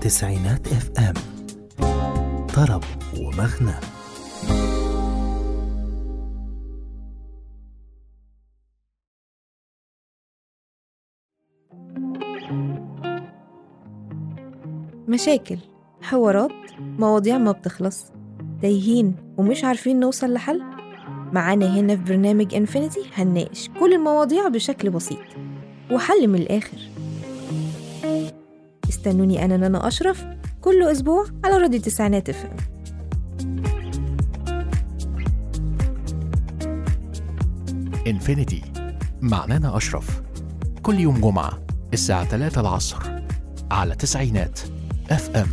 تسعينات اف ام طرب ومغنى مشاكل حوارات مواضيع ما بتخلص تايهين ومش عارفين نوصل لحل معانا هنا في برنامج انفينيتي هنناقش كل المواضيع بشكل بسيط وحل من الآخر استنوني أنا نانا أشرف كل أسبوع على راديو تسعينات اف ام انفينيتي مع نانا أشرف كل يوم جمعة الساعة 3 العصر على تسعينات اف ام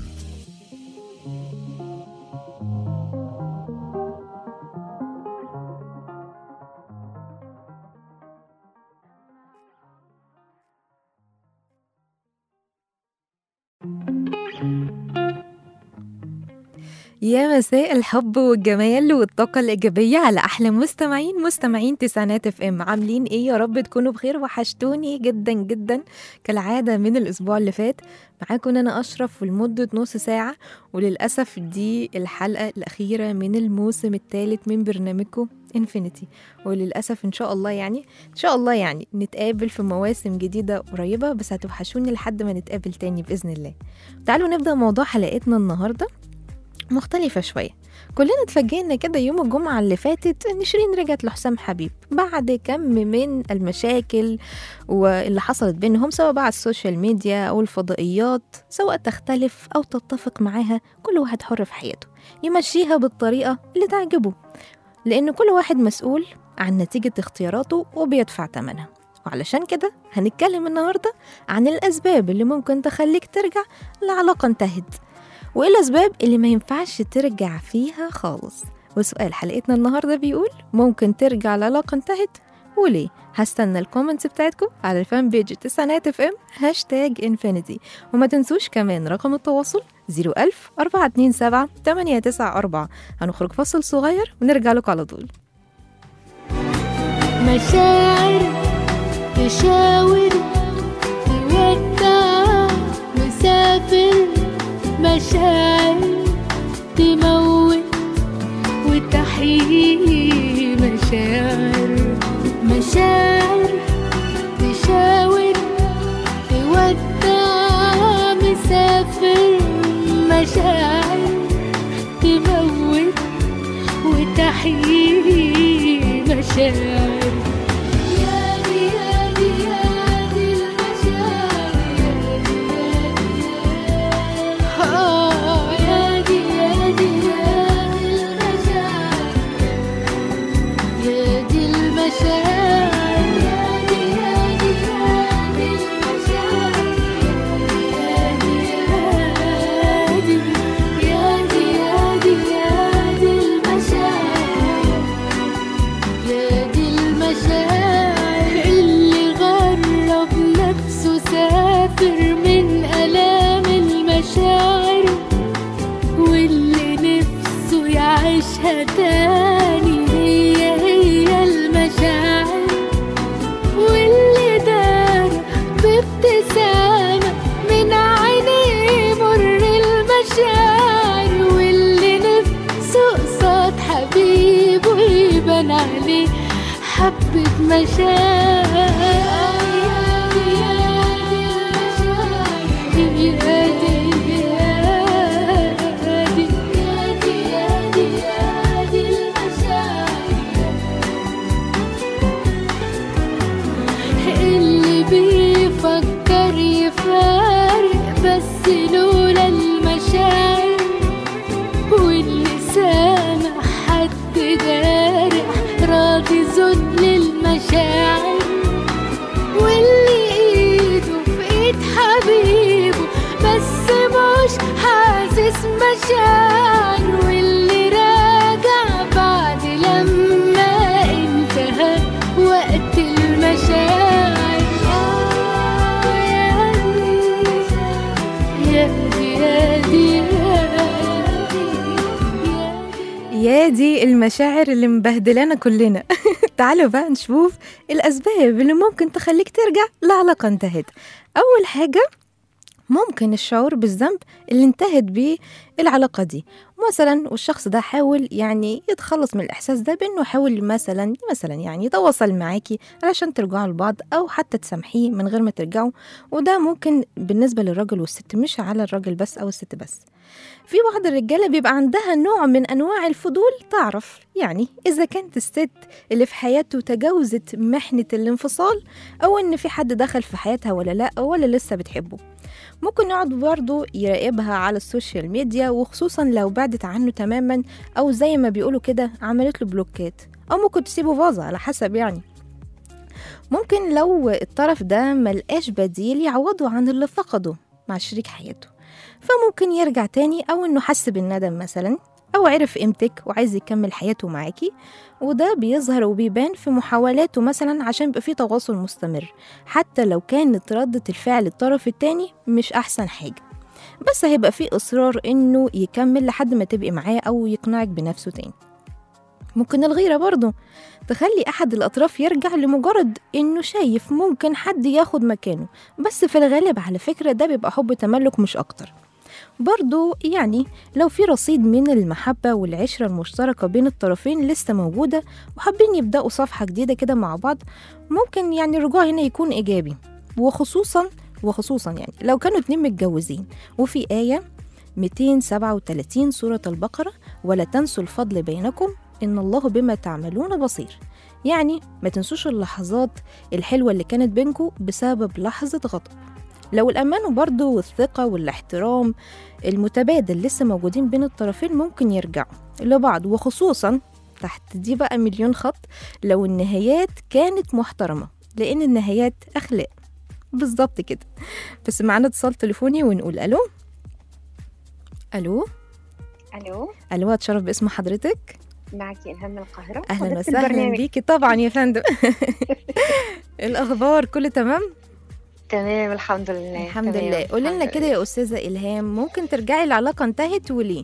يا مساء الحب والجمال والطاقة الإيجابية على أحلى مستمعين مستمعين تسعينات اف ام عاملين إيه يا رب تكونوا بخير وحشتوني جدا جدا كالعادة من الأسبوع اللي فات معاكم أنا أشرف ولمدة نص ساعة وللأسف دي الحلقة الأخيرة من الموسم الثالث من برنامجكم انفينيتي وللأسف إن شاء الله يعني إن شاء الله يعني نتقابل في مواسم جديدة قريبة بس هتوحشوني لحد ما نتقابل تاني بإذن الله تعالوا نبدأ موضوع حلقتنا النهاردة مختلفة شوية كلنا اتفاجئنا كده يوم الجمعة اللي فاتت إن شيرين رجعت لحسام حبيب بعد كم من المشاكل واللي حصلت بينهم سواء بقى على السوشيال ميديا أو الفضائيات سواء تختلف أو تتفق معاها كل واحد حر في حياته يمشيها بالطريقة اللي تعجبه لأن كل واحد مسؤول عن نتيجة اختياراته وبيدفع ثمنها وعلشان كده هنتكلم النهاردة عن الأسباب اللي ممكن تخليك ترجع لعلاقة انتهت وايه الاسباب اللي ما ينفعش ترجع فيها خالص وسؤال حلقتنا النهارده بيقول ممكن ترجع لعلاقه انتهت وليه هستنى الكومنتس بتاعتكم على الفان بيج تسعينات اف ام هاشتاج انفينيتي وما تنسوش كمان رقم التواصل 01000 427 894 هنخرج فصل صغير ونرجع لكم على طول مشاعر تشاور تودع مسافر مشاعر تموت وتحيي مشاعر مشاعر تشاور تودع مسافر مشاعر تموت وتحيي مشاعر يا دي يا دي يا دي المشاعر آه يا دي يا دي يا دي المشاعر يا دي المشاعر يا دي يا دي يا دي المشاعر يا دي يا دي يا دي يا دي المشاعر يا دي المشاعر اللي غرب نفسه سافر من آلام المشاعر واللي نفسه يعيشها تاني هي هي المشاعر واللي دار بابتسامة من عينيه مر المشاعر واللي نفسه قصاد حبيبه يبان عليه حبة مشاعر اللي بيفكر يفارق بس لولا المشاعر واللي سامع حد جارح راضي ذل المشاعر واللي ايده في ايد حبيبه بس مش حاسس مشاعر واللي راجع بعد لما انتهى وقت المشاعر آه يا دي يا دي يا دي يا دي يا دي المشاعر اللي مبهدلانا كلنا تعالوا بقى نشوف الأسباب اللي ممكن تخليك ترجع لعلاقة انتهت أول حاجة ممكن الشعور بالذنب اللي انتهت بيه العلاقة دي مثلا والشخص ده حاول يعني يتخلص من الإحساس ده بأنه حاول مثلا مثلا يعني يتواصل معاكي علشان ترجعوا لبعض أو حتى تسامحيه من غير ما ترجعوا وده ممكن بالنسبة للراجل والست مش على الراجل بس أو الست بس في بعض الرجالة بيبقى عندها نوع من أنواع الفضول تعرف يعني إذا كانت الست اللي في حياته تجاوزت محنة الانفصال أو إن في حد دخل في حياتها ولا لأ ولا لسه بتحبه ممكن يقعد برضه يراقبها على السوشيال ميديا وخصوصا لو بعدت عنه تماما أو زي ما بيقولوا كده عملت له بلوكات أو ممكن تسيبه فازة على حسب يعني ممكن لو الطرف ده ملقاش بديل يعوضه عن اللي فقده مع شريك حياته فممكن يرجع تاني أو إنه حس بالندم مثلا أو عرف قيمتك وعايز يكمل حياته معاكي وده بيظهر وبيبان في محاولاته مثلا عشان يبقى فيه تواصل مستمر حتى لو كانت ردة الفعل الطرف التاني مش أحسن حاجة بس هيبقى فيه إصرار إنه يكمل لحد ما تبقي معاه أو يقنعك بنفسه تاني ممكن الغيرة برضه تخلي أحد الأطراف يرجع لمجرد إنه شايف ممكن حد ياخد مكانه بس في الغالب على فكرة ده بيبقى حب تملك مش أكتر برضو يعني لو في رصيد من المحبة والعشرة المشتركة بين الطرفين لسه موجودة وحابين يبدأوا صفحة جديدة كده مع بعض ممكن يعني الرجوع هنا يكون إيجابي وخصوصا وخصوصا يعني لو كانوا اتنين متجوزين وفي آية 237 سورة البقرة ولا تنسوا الفضل بينكم إن الله بما تعملون بصير يعني ما تنسوش اللحظات الحلوة اللي كانت بينكم بسبب لحظة غضب لو الأمان برضو والثقة والاحترام المتبادل لسه موجودين بين الطرفين ممكن يرجعوا لبعض وخصوصا تحت دي بقى مليون خط لو النهايات كانت محترمة لأن النهايات أخلاق بالظبط كده بس معانا اتصال تليفوني ونقول ألو ألو الو ألو أتشرف باسم حضرتك معك الهام من القاهره أهلا وضيفة وسهلا البرنامج. بيكي طبعا يا فندم إيه الأخبار كله تمام تمام الحمد لله الحمد تمام، لله قولي لنا الحمد كده يا أستاذة إلهام ممكن ترجعي العلاقة انتهت وليه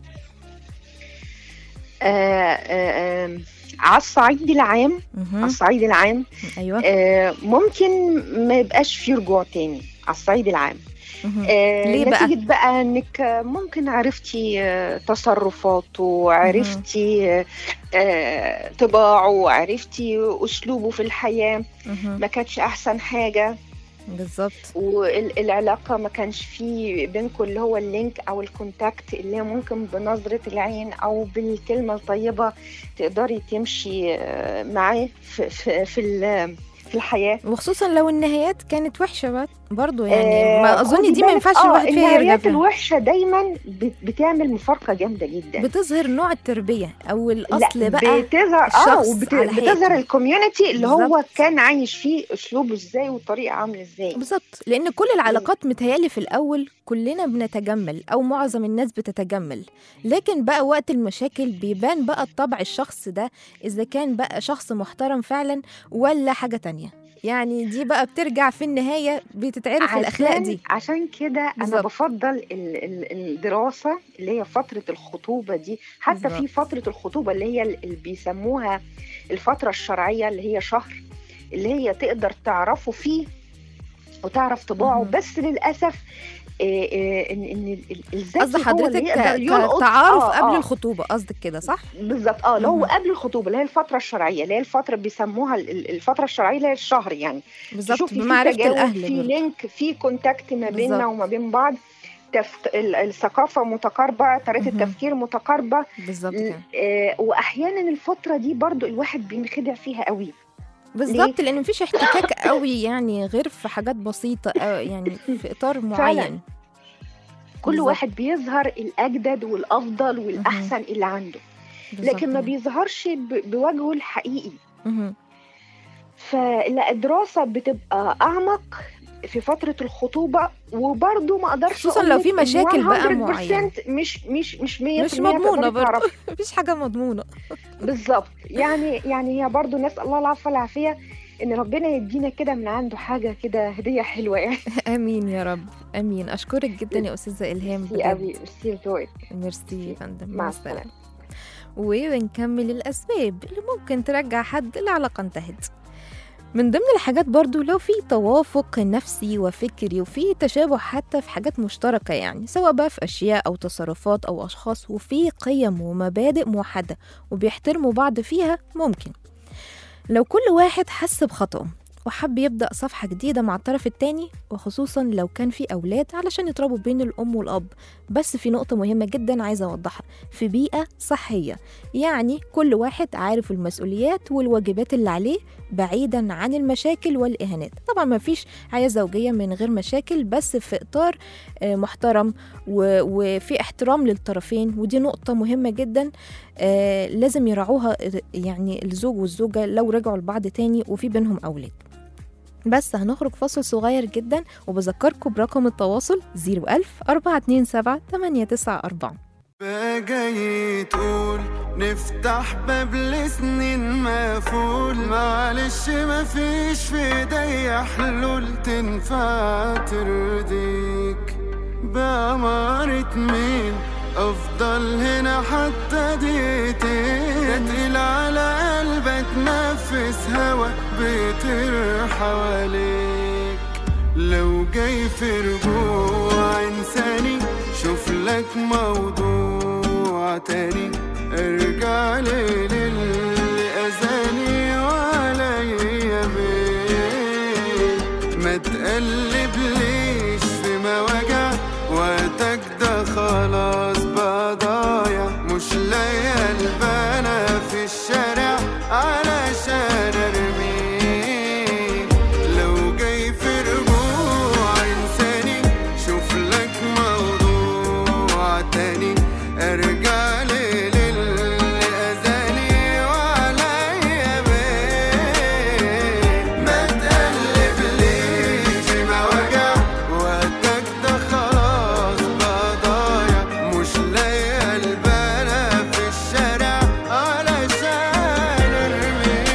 آه آه آه على الصعيد العام على مهم. الصعيد العام أيوه آه ممكن ما يبقاش في رجوع تاني على الصعيد العام مهم. آه ليه بقى؟ نتيجة بقى انك ممكن عرفتي آه تصرفاته عرفتي آه، آه طباعه عرفتي اسلوبه في الحياة مهم. ما كانتش احسن حاجة بالظبط والعلاقة ما كانش في بينكم اللي هو اللينك أو الكونتاكت اللي هي ممكن بنظرة العين أو بالكلمة الطيبة تقدري تمشي آه، معاه في, في, في, ال- في الحياة وخصوصا لو النهايات كانت وحشه بقى برضه يعني آه، ما اظن خدي دي ما بالك، ينفعش آه، الواحد فيها يرجع النهايات فيها الوحشة دايما بت- بتعمل مفارقة جامدة جدا بتظهر نوع التربيه او الاصل لا بقى بتظهر اه الشخص وبت- على حقيقته. بتظهر الكوميونتي اللي هو بالظبط. كان عايش فيه اسلوبه ازاي والطريقه عامله ازاي بالظبط لان كل العلاقات متهيالي في الاول كلنا بنتجمل او معظم الناس بتتجمل لكن بقى وقت المشاكل بيبان بقى الطبع الشخص ده اذا كان بقى شخص محترم فعلا ولا حاجه تانية يعني دي بقى بترجع في النهايه بتتعرف الاخلاق عشان- دي عشان كده انا بالظبط. بفضل ال- ال- الدراسه اللي هي فتره الخطوبه دي حتى بالظبط. في فتره الخطوبه اللي هي اللي بيسموها الفتره الشرعيه اللي هي شهر اللي هي تقدر تعرفه فيه وتعرف طباعه مهم. بس للاسف آه، آه، ان ان ال- الذكي قصد هو اللي حضرتك يقدر ك- يلقط كتعارف آه، قبل آه. الخطوبه قصدك كده صح بالظبط اه اللي هو مهم. قبل الخطوبه اللي هي الفتره الشرعيه اللي هي الفتره بيسموها ال- ال- الفتره الشرعيه اللي هي الشهر يعني بالظبط تشوفي في بمعرفه تجاوب الاهل في برضه. لينك في كونتاكت ما بيننا بالظبط. وما بين بعض تف... ال- الثقافه متقاربه طريقه مهم. التفكير متقاربه بالظبط كده آه واحيانا الفتره دي برضو الواحد بينخدع فيها قوي بالظبط لان مفيش احتكاك قوي يعني غير في حاجات بسيطه أو يعني في اطار معين كل بالظبط. واحد بيظهر الاجدد والافضل والاحسن اللي عنده بالظبط لكن ما كده. بيظهرش ب... بوجهه الحقيقي مهم. فلا الدراسه بتبقى اعمق في فترة الخطوبة وبرضه ما اقدرش خصوصا أقول لو لك في إن مشاكل بقى 100% معينة. مش مش مش 100% مش مضمونة تقدري برضه. تعرفي. مفيش حاجه مضمونه بالظبط يعني يعني هي برضه نسال الله العفو والعافيه ان ربنا يدينا كده من عنده حاجه كده هديه حلوه يعني امين يا رب امين اشكرك جدا يا استاذه الهام ميرسي بجد قوي ميرسي ذوقك ميرسي يا فندم مع مع السلامة. السلامه وبنكمل الاسباب اللي ممكن ترجع حد العلاقه انتهت من ضمن الحاجات برضو لو في توافق نفسي وفكري وفي تشابه حتى في حاجات مشتركة يعني سواء بقى في أشياء أو تصرفات أو أشخاص وفي قيم ومبادئ موحدة وبيحترموا بعض فيها ممكن لو كل واحد حس بخطأه وحب يبدأ صفحة جديدة مع الطرف التاني وخصوصا لو كان في أولاد علشان يتربوا بين الأم والأب بس في نقطة مهمة جدا عايزة أوضحها في بيئة صحية يعني كل واحد عارف المسؤوليات والواجبات اللي عليه بعيدا عن المشاكل والإهانات طبعا ما فيش حياة زوجية من غير مشاكل بس في إطار آه، محترم و- وفي احترام للطرفين ودي نقطة مهمة جدا آه، لازم يراعوها آه، يعني الزوج والزوجة لو رجعوا لبعض تاني وفي بينهم أولاد بس هنخرج فاصل صغير جدا وبذكركم برقم التواصل 01000 427 894 بقى جاي تقول نفتح باب لسنين مقفول معلش مفيش في ايديا حلول تنفع ترضيك بأمارة مين افضل هنا حتى دقيقتين ده تقيل على قلبك نفس هوا بيطير حواليك لو جاي في رجوع انساني شوف لك موضوع تاني ارجع لي للي اذاني وعليا بيه ما تقلب ليش في مواجع وقتك ده خلاص بقى ضايع مش لاقي البنا في الشارع علشان ارميه لو جاي في رجوع انساني شوف لك موضوع تاني ارجع لي للي اذاني وعليا بيه ما تقلب ليش في مواجع وقتك ده خلاص بقى ضايع مش لاقي البنا في الشارع علشان ارميه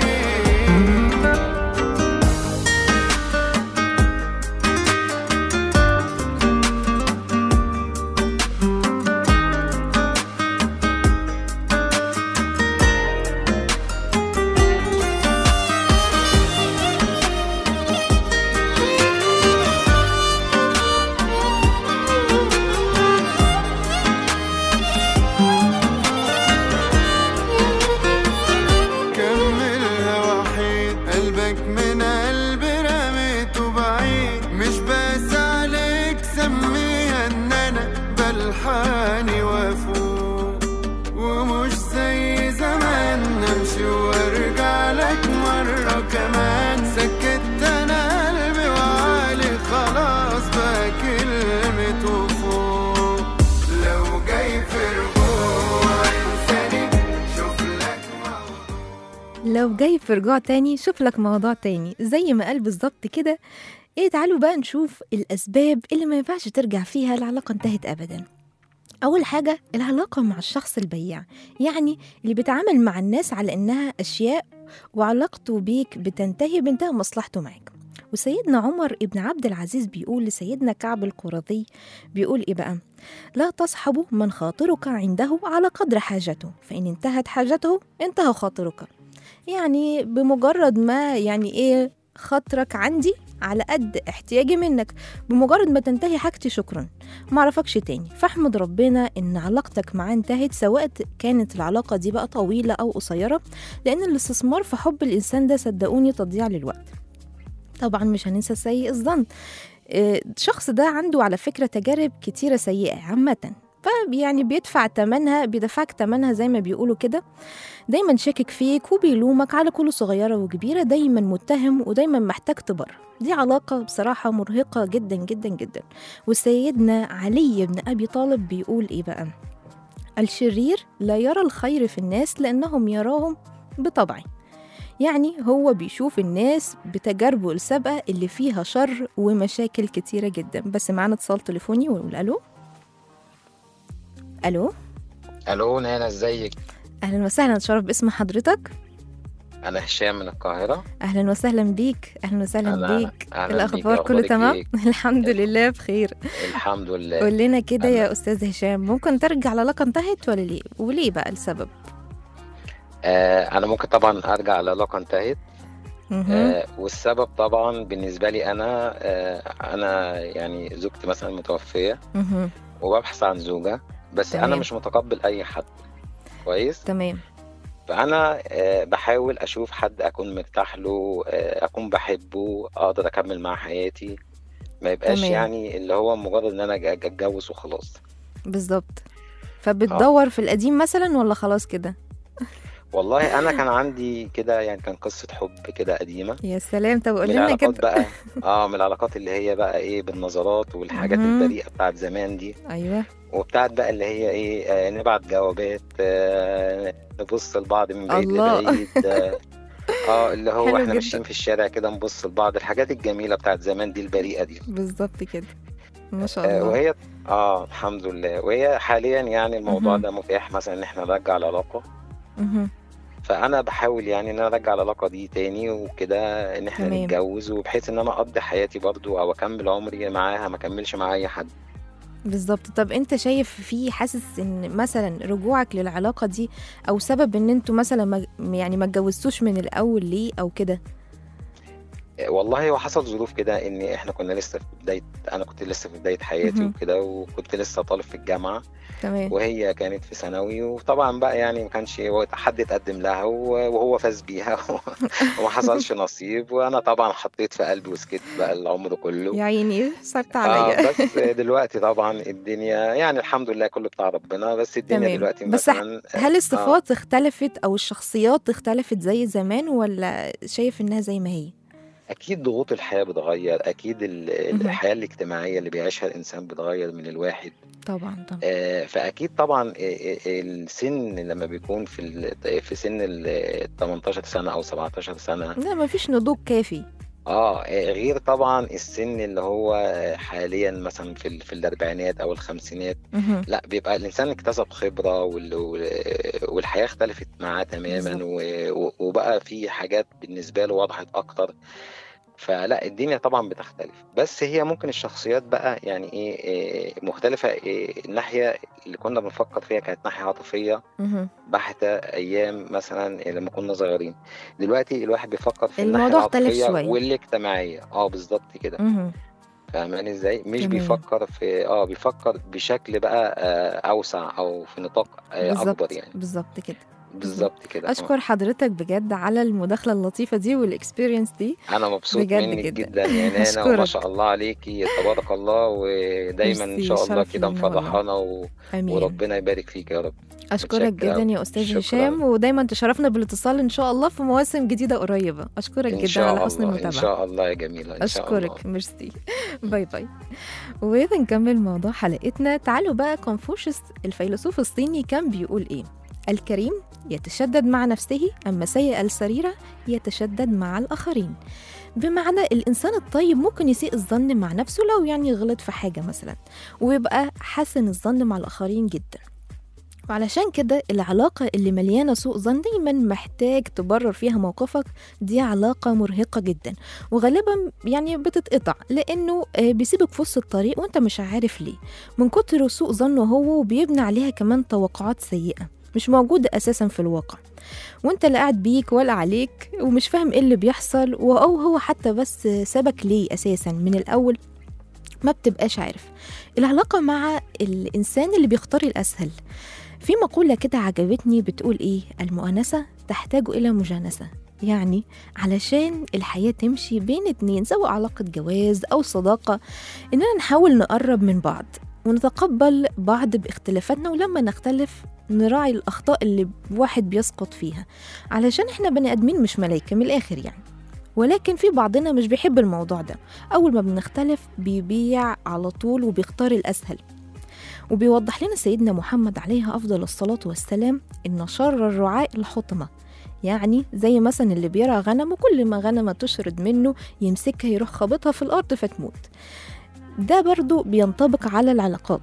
كملها وحيد قلبك من قلبي رميته بعيد مش بس عليك سميها ان انا بلحاني وافوق ومش زي زمان امشي وارجع لك مرة كمان سكت انا قلبي وعالي خلاص بقى كلمة وفوق لو جاي في رجوع انساني شوف لك موضوع لو جاي في رجوع تاني شوف لك موضوع تاني زي ما قال بالظبط كده ايه تعالوا بقى نشوف الأسباب اللي ما ينفعش ترجع فيها العلاقة انتهت أبدا أول حاجة العلاقة مع الشخص البياع يعني اللي بيتعامل مع الناس على إنها أشياء وعلاقته بيك بتنتهي بانتهى مصلحته معاك وسيدنا عمر ابن عبد العزيز بيقول لسيدنا كعب القرظي بيقول إيه بقى لا تصحب من خاطرك عنده على قدر حاجته فإن انتهت حاجته انتهى خاطرك يعني بمجرد ما يعني ايه خاطرك عندي على قد احتياجي منك بمجرد ما تنتهي حاجتي شكرا ما اعرفكش تاني فاحمد ربنا ان علاقتك معاه انتهت سواء كانت العلاقة دي بقى طويلة او قصيرة لان الاستثمار في حب الانسان ده صدقوني تضييع للوقت طبعا مش هننسى سيء الظن آه، الشخص ده عنده على فكرة تجارب كتيرة سيئة عامة فيعني بيدفع تمنها بيدفعك تمنها زي ما بيقولوا كده دايما شاكك فيك وبيلومك على كل صغيرة وكبيرة دايما متهم ودايما محتاج تبر دي علاقة بصراحة مرهقة جدا جدا جدا وسيدنا علي بن أبي طالب بيقول إيه بقى الشرير لا يرى الخير في الناس لأنهم يراهم بطبعه يعني هو بيشوف الناس بتجاربه السابقة اللي فيها شر ومشاكل كتيرة جدا بس معانا اتصال تليفوني ونقول ألو ألو الو نانا ازيك أهلا وسهلا اتشرف باسم حضرتك انا هشام من القاهره اهلا وسهلا بيك اهلا وسهلا أهلا- بيك أهلا الاخبار بيك، كله أخبارك تمام إيه؟ الحمد لله بخير الحمد لله قول لنا كده يا أهلا. استاذ هشام ممكن ترجع العلاقه انتهت ولا ليه وليه بقى السبب آه انا ممكن طبعا ارجع العلاقه انتهت مهم. آه والسبب طبعا بالنسبه لي انا آه انا يعني زوجتي مثلا متوفيه مهم. وببحث عن زوجه بس تمام. انا مش متقبل اي حد كويس تمام فانا آه بحاول اشوف حد اكون مرتاح له آه اكون بحبه اقدر اكمل معاه حياتي ما يبقاش تمام. يعني اللي هو مجرد ان انا أج- اتجوز وخلاص بالظبط فبتدور في القديم مثلا ولا خلاص كده والله انا كان عندي كده يعني كان قصه حب كده قديمه يا سلام طب قول من لنا العلاقات كده بقى اه من العلاقات اللي هي بقى ايه بالنظرات والحاجات مهم. البريئه بتاعت زمان دي ايوه وبتاعت بقى اللي هي ايه آه نبعت جوابات آه نبص لبعض من بعيد الله. لبعيد اه, آه اللي هو حلو احنا جدا. ماشيين في الشارع كده نبص لبعض الحاجات الجميله بتاعت زمان دي البريئه دي بالظبط كده ما شاء آه الله وهي اه الحمد لله وهي حاليا يعني الموضوع مهم. ده متاح مثلا ان احنا نرجع العلاقه مهم. فانا بحاول يعني ان انا ارجع العلاقه دي تاني وكده ان احنا تمام. نتجوز وبحيث ان انا اقضي حياتي برضو او اكمل عمري معاها ما اكملش مع اي حد بالظبط طب انت شايف في حاسس ان مثلا رجوعك للعلاقه دي او سبب ان انتوا مثلا ما يعني ما اتجوزتوش من الاول ليه او كده والله هو حصل ظروف كده ان احنا كنا لسه في بدايه انا كنت لسه في بدايه حياتي مهم. وكده وكنت لسه طالب في الجامعه تمام وهي كانت في ثانوي وطبعا بقى يعني ما كانش وقت حد اتقدم لها و- وهو فاز بيها وما حصلش نصيب وانا طبعا حطيت في قلبي وسكت بقى العمر كله يا عيني صعبت اه عليا بس دلوقتي طبعا الدنيا يعني الحمد لله كله بتاع ربنا بس الدنيا تمام. دلوقتي بس مثلا هل الصفات اختلفت او الشخصيات اختلفت زي زمان ولا شايف انها زي ما هي اكيد ضغوط الحياه بتغير اكيد ال- مهم. الحياه الاجتماعيه اللي بيعيشها الانسان بتغير من الواحد طبعا طبعا آه، فاكيد طبعا آه، آه، السن لما بيكون في ال- في سن ال 18 سنه او 17 سنه لا ما فيش نضوج كافي اه آه، غير طبعا السن اللي هو آه، حاليا مثلا في ال- في الاربعينات او الخمسينات مهم. لا بيبقى الانسان اكتسب خبره وال- وال- والحياه اختلفت معاه تماما بالظبط. و- و- وبقى في حاجات بالنسبه له وضحت اكتر فلا الدنيا طبعا بتختلف بس هي ممكن الشخصيات بقى يعني ايه إيه مختلفه إيه الناحيه اللي كنا بنفكر فيها كانت ناحيه عاطفيه مهم. بحتة ايام مثلا لما كنا صغيرين دلوقتي الواحد بيفكر في الناحيه الموضوع اختلف العاطفيه شوية. والاجتماعيه اه بالظبط كده مهم. فاهماني ازاي مش تمام. بيفكر في اه بيفكر بشكل بقى آه اوسع او في نطاق آه بالظبط اكبر يعني بالظبط كده بالظبط كده آه. اشكر حضرتك بجد على المداخله اللطيفه دي والاكسبيرينس دي انا مبسوط بجد منك جدا. جدا, يا نانا أشكرك. وما شاء الله عليكي تبارك الله ودايما ان ميرسي، شاء الله شرف كده لينا والله. مفرحانا و... امين وربنا يبارك فيك يا رب اشكرك متشكر جدا أوي. يا استاذ شكراً. هشام ودايما تشرفنا بالاتصال ان شاء الله في مواسم جديده قريبه اشكرك ان جدا شاء على حسن الله ان المتابعه شاء الله يا جميله ان شاء الله اشكرك ميرسي باي باي وبنكمل موضوع حلقتنا تعالوا بقى كونفوشيوس الفيلسوف الصيني كان بيقول ايه الكريم يتشدد مع نفسه اما سيء السريره يتشدد مع الاخرين بمعنى الانسان الطيب ممكن يسيء الظن مع نفسه لو يعني غلط في حاجه مثلا ويبقى حسن الظن مع الاخرين جدا وعلشان كده العلاقة اللي مليانة سوء ظن دايما محتاج تبرر فيها موقفك دي علاقة مرهقة جدا وغالبا يعني بتتقطع لانه آه، بيسيبك في وسط الطريق وانت مش عارف ليه من كتر سوء ظنه هو وبيبني عليها كمان توقعات سيئة مش موجودة اساسا في الواقع وانت لا قاعد بيك ولا عليك ومش فاهم ايه اللي بيحصل او هو حتى بس سابك ليه اساسا من الاول ما بتبقاش عارف العلاقة مع الإنسان اللي بيختار الأسهل في مقولة كده عجبتني بتقول إيه المؤانسة تحتاج إلى مجانسة يعني علشان الحياة تمشي بين اتنين سواء علاقة جواز أو صداقة إننا نحاول نقرب من بعض ونتقبل بعض باختلافاتنا ولما نختلف نراعي الأخطاء اللي واحد بيسقط فيها علشان إحنا بني آدمين مش ملايكة من الآخر يعني ولكن في بعضنا مش بيحب الموضوع ده أول ما بنختلف بيبيع على طول وبيختار الأسهل وبيوضح لنا سيدنا محمد عليه أفضل الصلاة والسلام إن شر الرعاء الحطمة يعني زي مثلا اللي بيرعى غنم وكل ما غنمة تشرد منه يمسكها يروح خابطها في الأرض فتموت ده برضو بينطبق على العلاقات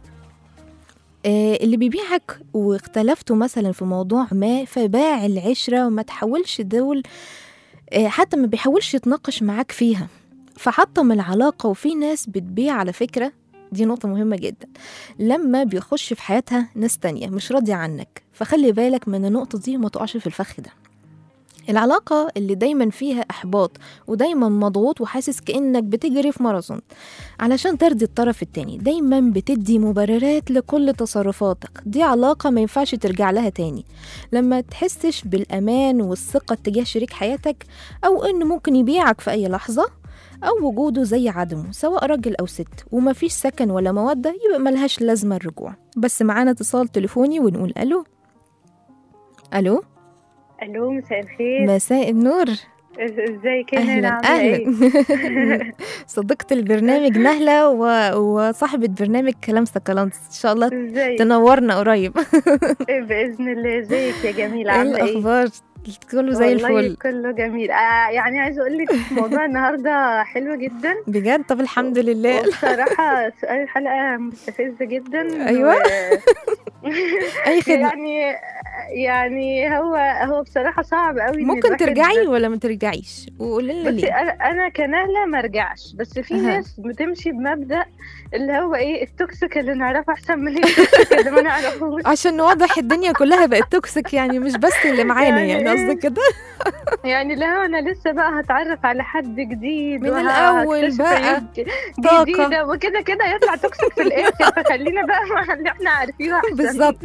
آه، اللي بيبيعك واختلفتوا مثلا في موضوع ما فباع العشرة وما تحاولش دول آه، حتى ما بيحاولش يتناقش معاك فيها فحطم العلاقة وفي ناس بتبيع على فكرة دي نقطة مهمة جدا لما بيخش في حياتها ناس تانية مش راضية عنك فخلي بالك من النقطة دي وما تقعش في الفخ ده العلاقة اللي دايما فيها إحباط ودايما مضغوط وحاسس كأنك بتجري في ماراثون علشان ترضي الطرف التاني دايما بتدي مبررات لكل تصرفاتك دي علاقة ما ينفعش ترجع لها تاني لما تحسش بالأمان والثقة تجاه شريك حياتك أو إنه ممكن يبيعك في أي لحظة أو وجوده زي عدمه سواء راجل أو ست ومفيش سكن ولا مودة يبقى ملهاش لازمة الرجوع بس معانا اتصال تليفوني ونقول ألو ألو الو مساء الخير مساء النور إز- ازيك يا نانا اهلا عامله ايه اهلا صديقة البرنامج نهلة و... وصاحبة برنامج كلام سكالانس ان شاء الله ازيك تنورنا قريب إيه باذن الله ازيك يا جميل ايه عامله ايه الاخبار كله زي والله الفل كله جميل آه يعني عايزه اقول لك موضوع النهارده حلو جدا بجد طب الحمد لله وبصراحه سؤال الحلقه مستفز جدا أيوة. و... اي خدمة يعني يعني هو هو بصراحه صعب قوي إن ممكن الواحد- ترجعي ولا ما ترجعيش وقولي لنا بصي ليه انا انا كنهله ما ارجعش بس في أها. ناس بتمشي بمبدا اللي هو ايه التوكسيك اللي نعرفه احسن من التوكسيك اللي ما نعرفوش عشان نوضح الدنيا كلها بقت توكسيك يعني مش بس اللي معانا يعني يعني إيه؟ قصدك كده يعني لو انا لسه بقى هتعرف على حد جديد من وهكتشف الأول بقى عيوب طاقة. جديدة وكده كده يطلع توكسيك في الاخر فخلينا بقى مع اللي احنا عارفينه احسن بالظبط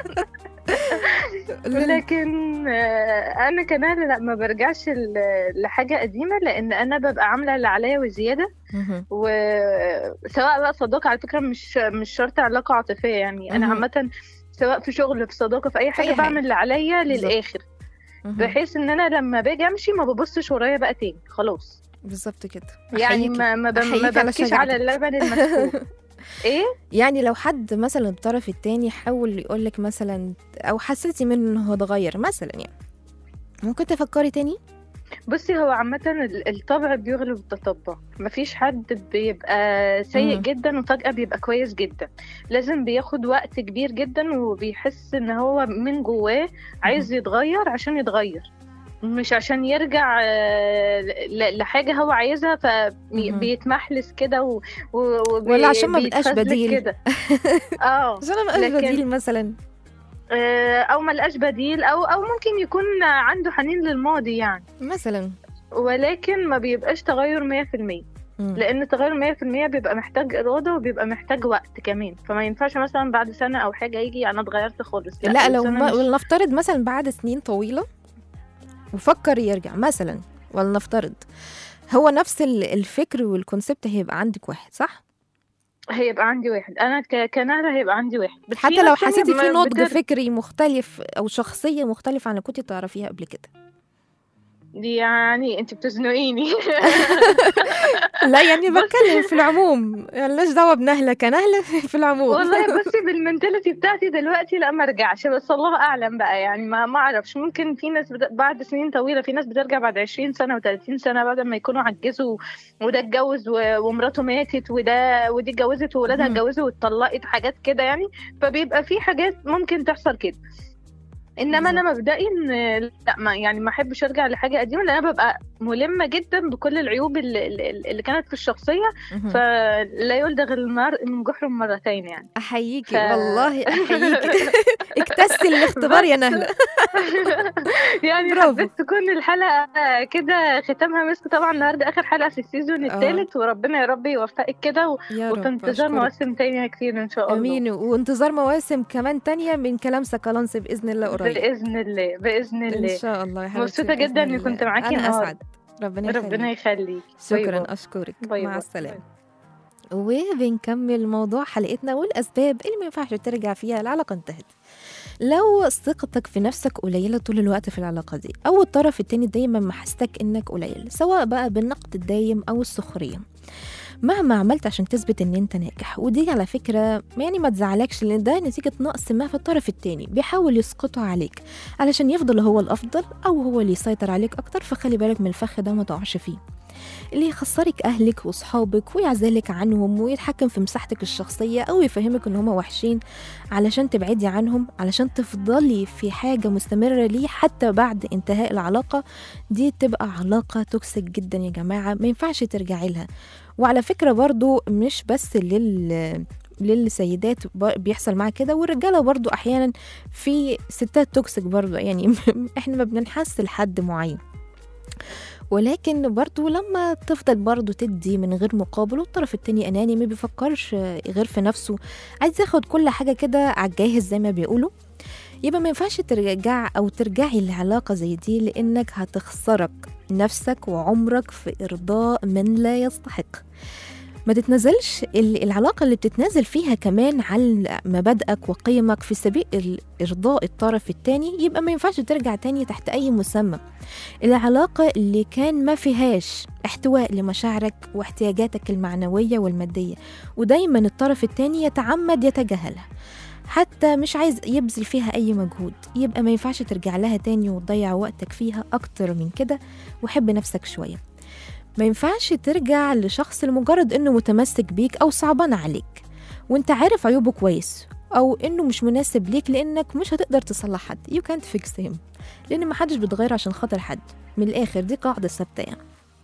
لكن آه، انا كمان لا ما برجعش ل- لحاجه قديمه لان انا ببقى عامله اللي عليا وزياده مهم. وسواء بقى صداقه على فكره مش مش شرط علاقه عاطفيه يعني انا مهم. عامه سواء في شغل في صداقه في اي حاجه أي حاجة. بعمل اللي عليا بالظبط. للاخر مهم. بحيث ان انا لما باجي امشي ما ببصش ورايا بقى تاني خلاص بالظبط كده يعني أحييكي. ما ما, بم- ما أحييكي على ببكيش شجاعتك. على اللبن المسكوب ايه يعني لو حد مثلا الطرف التاني حاول يقولك مثلا او حسيتي منه انه هو اتغير مثلا يعني ممكن تفكري تاني بصي هو عامة ال- الطبع بيغلب التطبع مفيش حد بيبقى سيء مم. جدا وفجأة بيبقى كويس جدا لازم بياخد وقت كبير جدا وبيحس ان هو من جواه عايز يتغير عشان يتغير مش عشان يرجع آه، ل- لحاجة هو عايزها مهم. فبيتمحلس كده و... و... وبي- ولا عشان ما بقاش بيتفزلك بديل. كده اه عشان انا مبقاش لكن- بديل مثلا آه، او ملقاش بديل او او ممكن يكون عنده حنين للماضي يعني مثلا ولكن ما بيبقاش تغير 100% مم. لان التغير 100% بيبقى محتاج اراده وبيبقى محتاج وقت كمان فما ينفعش مثلا بعد سنه او حاجه يجي انا اتغيرت خالص لا لو السنة ما مش- ولنفترض مثلا بعد سنين طويلة وفكر يرجع مثلا ولنفترض هو نفس ال- الفكر والكونسبت هيبقى عندك واحد صح؟ هيبقى عندي واحد انا ك- كنهله هيبقى عندي واحد بس في حتى لو ناس تانية حسيتي في ما نضج بتر- فكري مختلف او شخصية مختلفة عن اللي كنت تعرفيها قبل كده يعني انت بتزنقيني لا يعني بص- بتكلم في العموم ملناش دعوة بنهلة كنهلة في العموم والله بصي بالمنتاليتي بتاعتي دلوقتي لا ما ارجعش بس الله اعلم بقى يعني ما ما اعرفش ممكن في ناس بت... بعد سنين طويله في ناس بترجع بعد 20 سنه و30 سنه بعد ما يكونوا عجزوا وده اتجوز و... ومراته ماتت وده ودي اتجوزت وولادها مهم. اتجوزوا واتطلقت حاجات كده يعني فبيبقى في حاجات ممكن تحصل كده انما انا مبدئي ان لا ما يعني ما احبش ارجع لحاجه قديمه لان انا ببقى ملمه جدا بكل العيوب اللي, اللي اللي كانت في الشخصيه مهم. فلا يلدغ المرء من جحر مرتين يعني احييكي ف- والله احييكي اكتسي الاختبار يا نهلة يعني برافو. حبيت تكون الحلقة كده ختامها مسك طبعا النهاردة آخر حلقة في السيزون آه. الثالث وربنا يا رب يوفقك كده و- يا رب وفي انتظار أشكرك. مواسم تانية كتير إن شاء الله امين وانتظار مواسم كمان تانية من كلام سكالانس باذن الله قريب بإذن الله بإذن ان الله شاء الله يا حبيبتي مبسوطة بإذن جدا إني الله. كنت معاكي انا النهاردة. اسعد ربنا ربنا يخليك يخليك باي شكرا باي. اشكرك باي مع باي. السلامه وبنكمل موضوع حلقتنا والأسباب اللي ما ينفعش ترجع فيها العلاقة انتهت لو ثقتك في نفسك قليلة طول الوقت في العلاقة دي أو الطرف التاني دايما محسسك إنك قليل سواء بقى بالنقد الدايم أو السخرية مهما عملت عشان تثبت ان انت ناجح ودي على فكرة يعني ما تزعلكش لان ده نتيجة نقص ما في الطرف التاني بيحاول يسقطه عليك علشان يفضل هو الافضل او هو اللي يسيطر عليك اكتر فخلي بالك من الفخ ده ما تقعش فيه اللي يخسرك اهلك واصحابك ويعزلك عنهم ويتحكم في مساحتك الشخصيه او يفهمك ان هما وحشين علشان تبعدي عنهم علشان تفضلي في حاجه مستمره ليه حتى بعد انتهاء العلاقه دي تبقى علاقه توكسيك جدا يا جماعه ما ينفعش ترجعي لها وعلى فكره برضو مش بس لل للسيدات ب- بيحصل معاها كده والرجاله برضو احيانا في ستات توكسيك برضو يعني احنا ما بننحس لحد معين ولكن برضو لما تفضل برضو تدي من غير مقابل والطرف التاني اناني ما بيفكرش غير في نفسه عايز ياخد كل حاجه كده على الجاهز زي ما بيقولوا يبقى ما ينفعش ترجع او ترجعي لعلاقه زي دي لانك هتخسرك نفسك وعمرك في ارضاء من لا يستحق ما تتنازلش ال- العلاقة اللي بتتنازل فيها كمان على مبادئك وقيمك في سبيل ال- إرضاء الطرف التاني يبقى ما ينفعش ترجع تاني تحت أي مسمى العلاقة اللي كان ما فيهاش احتواء لمشاعرك واحتياجاتك المعنوية والمادية ودايما الطرف التاني يتعمد يتجاهلها حتى مش عايز يبذل فيها أي مجهود يبقى ما ينفعش ترجع لها تاني وتضيع وقتك فيها أكتر من كده وحب نفسك شوية ما ينفعش ترجع لشخص لمجرد إنه متمسك بيك أو صعبان عليك وانت عارف عيوبه كويس أو إنه مش مناسب ليك لأنك مش هتقدر تصلح حد you can't fix him لأن محدش بيتغير عشان خاطر حد من الآخر دي قاعدة ثابتة يعني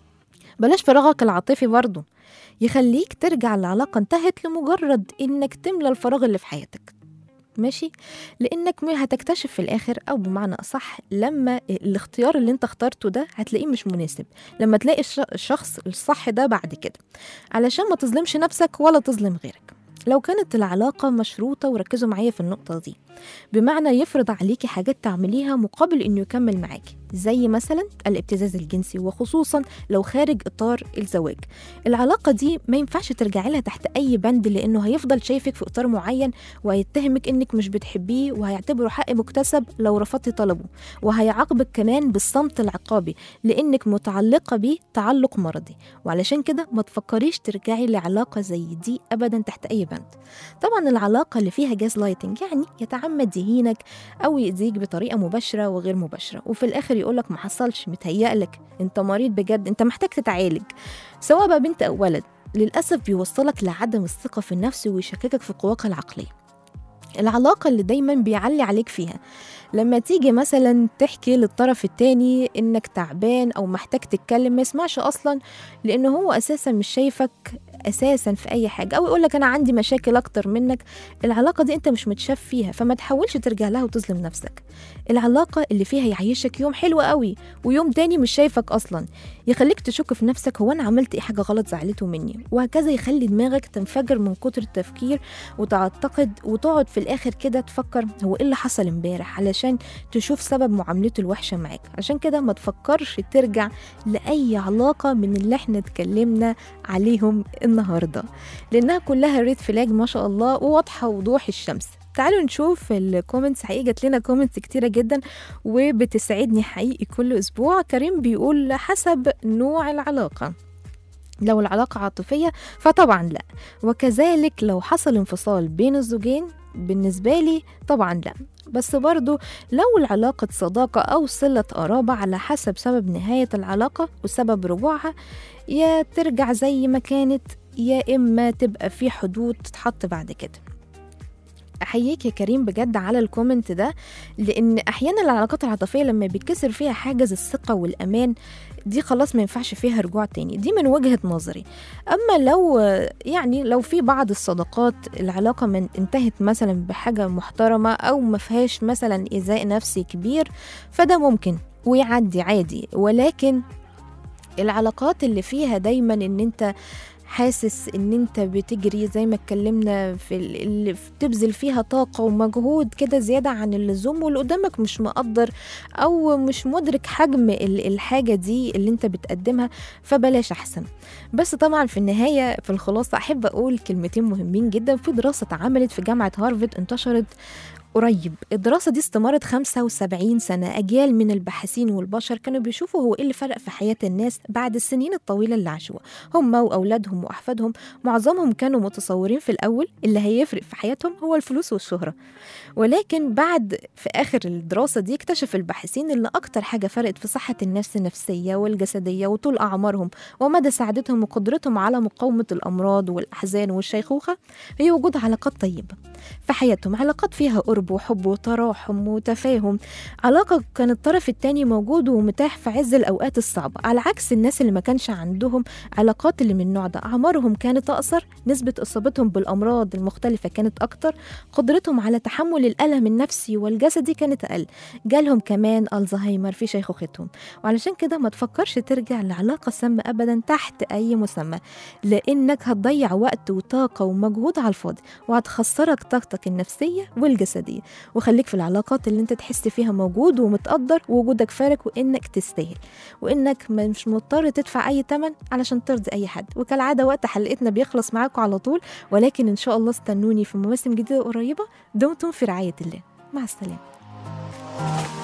بلاش فراغك العاطفي برضه يخليك ترجع لعلاقة انتهت لمجرد إنك تملى الفراغ اللي في حياتك ماشي لانك ما هتكتشف في الاخر او بمعنى اصح لما الاختيار اللي انت اخترته ده هتلاقيه مش مناسب لما تلاقي الش- الشخص الصح ده بعد كده علشان ما تظلمش نفسك ولا تظلم غيرك لو كانت العلاقة مشروطة وركزوا معايا في النقطة دي بمعنى يفرض عليكي حاجات تعمليها مقابل انه يكمل معاكي زي مثلا الابتزاز الجنسي وخصوصا لو خارج اطار الزواج العلاقة دي ما ينفعش ترجعي لها تحت اي بند لانه هيفضل شايفك في اطار معين وهيتهمك انك مش بتحبيه وهيعتبره حق مكتسب لو رفضتي طلبه وهيعاقبك كمان بالصمت العقابي لانك متعلقة بيه تعلق مرضي وعلشان كده ما تفكريش ترجعي لعلاقة زي دي ابدا تحت اي بند طبعا العلاقة اللي فيها جاز لايتنج يعني يتعمد يهينك او يأذيك بطريقة مباشرة وغير مباشرة وفي الاخر يقولك ما حصلش متهيألك انت مريض بجد انت محتاج تتعالج سواء بقى بنت او ولد للأسف بيوصلك لعدم الثقة في النفس ويشككك في قواك العقلية العلاقة اللي دايما بيعلي عليك فيها لما تيجي مثلا تحكي للطرف التاني انك تعبان او محتاج تتكلم ما يسمعش اصلا لانه هو اساسا مش شايفك اساسا في اي حاجه او يقول لك انا عندي مشاكل اكتر منك العلاقه دي انت مش متشاف فيها فما تحاولش ترجع لها وتظلم نفسك العلاقه اللي فيها يعيشك يوم حلو قوي ويوم تاني مش شايفك اصلا يخليك تشك في نفسك هو انا عملت ايه حاجه غلط زعلته مني وهكذا يخلي دماغك تنفجر من كتر التفكير وتعتقد وتقعد في الاخر كده تفكر هو ايه اللي حصل امبارح علشان تشوف سبب معاملته الوحشه معاك عشان كده ما تفكرش ترجع لاي علاقه من اللي احنا اتكلمنا عليهم النهارده لانها كلها ريد فلاج ما شاء الله وواضحه وضوح الشمس تعالوا نشوف الكومنتس حقيقي جات لنا كومنتس كتيره جدا وبتسعدني حقيقي كل اسبوع كريم بيقول حسب نوع العلاقه لو العلاقة عاطفية فطبعا لا وكذلك لو حصل انفصال بين الزوجين بالنسبة لي طبعا لا بس برضو لو العلاقة صداقة أو صلة قرابة على حسب سبب نهاية العلاقة وسبب رجوعها يا ترجع زي ما كانت يا إما تبقى في حدود تتحط بعد كده احييك يا كريم بجد على الكومنت ده لان احيانا العلاقات العاطفيه لما بيتكسر فيها حاجز الثقه والامان دي خلاص ما ينفعش فيها رجوع تاني دي من وجهه نظري اما لو يعني لو في بعض الصداقات العلاقه من انتهت مثلا بحاجه محترمه او ما فيهاش مثلا ايذاء نفسي كبير فده ممكن ويعدي عادي ولكن العلاقات اللي فيها دايما ان انت حاسس ان انت بتجري زي ما اتكلمنا في ال- اللي بتبذل فيها طاقة ومجهود كده زيادة عن اللزوم واللي قدامك مش مقدر او مش مدرك حجم ال- الحاجة دي اللي انت بتقدمها فبلاش احسن بس طبعا في النهاية في الخلاصة احب اقول كلمتين مهمين جدا في دراسة اتعملت في جامعة هارفارد انتشرت قريب الدراسة دي استمرت 75 سنة أجيال من الباحثين والبشر كانوا بيشوفوا هو إيه اللي فرق في حياة الناس بعد السنين الطويلة اللي عاشوها هم وأولادهم وأحفادهم معظمهم كانوا متصورين في الأول اللي هيفرق في حياتهم هو الفلوس والشهرة ولكن بعد في آخر الدراسة دي اكتشف الباحثين إن أكتر حاجة فرقت في صحة النفس النفسية والجسدية وطول أعمارهم ومدى سعادتهم وقدرتهم على مقاومة الأمراض والأحزان والشيخوخة هي وجود علاقات طيبة في حياتهم علاقات فيها قرب قرب وحب وتراحم وتفاهم علاقة كان الطرف التاني موجود ومتاح في عز الأوقات الصعبة على عكس الناس اللي ما كانش عندهم علاقات اللي من النوع ده أعمارهم كانت أقصر نسبة إصابتهم بالأمراض المختلفة كانت أكتر قدرتهم على تحمل الألم النفسي والجسدي كانت أقل جالهم كمان الزهايمر في شيخوختهم وعلشان كده ما تفكرش ترجع لعلاقة سامة أبدا تحت أي مسمى لأنك هتضيع وقت وطاقة ومجهود على الفاضي وهتخسرك طاقتك النفسية والجسدية وخليك في العلاقات اللي انت تحس فيها موجود ومتقدر ووجودك فارق وإنك تستاهل وإنك مش مضطر تدفع أي تمن علشان ترضي أي حد وكالعادة وقت حلقتنا بيخلص معاكم على طول ولكن إن شاء الله استنوني في مواسم جديدة قريبة دمتم في رعاية الله مع السلامة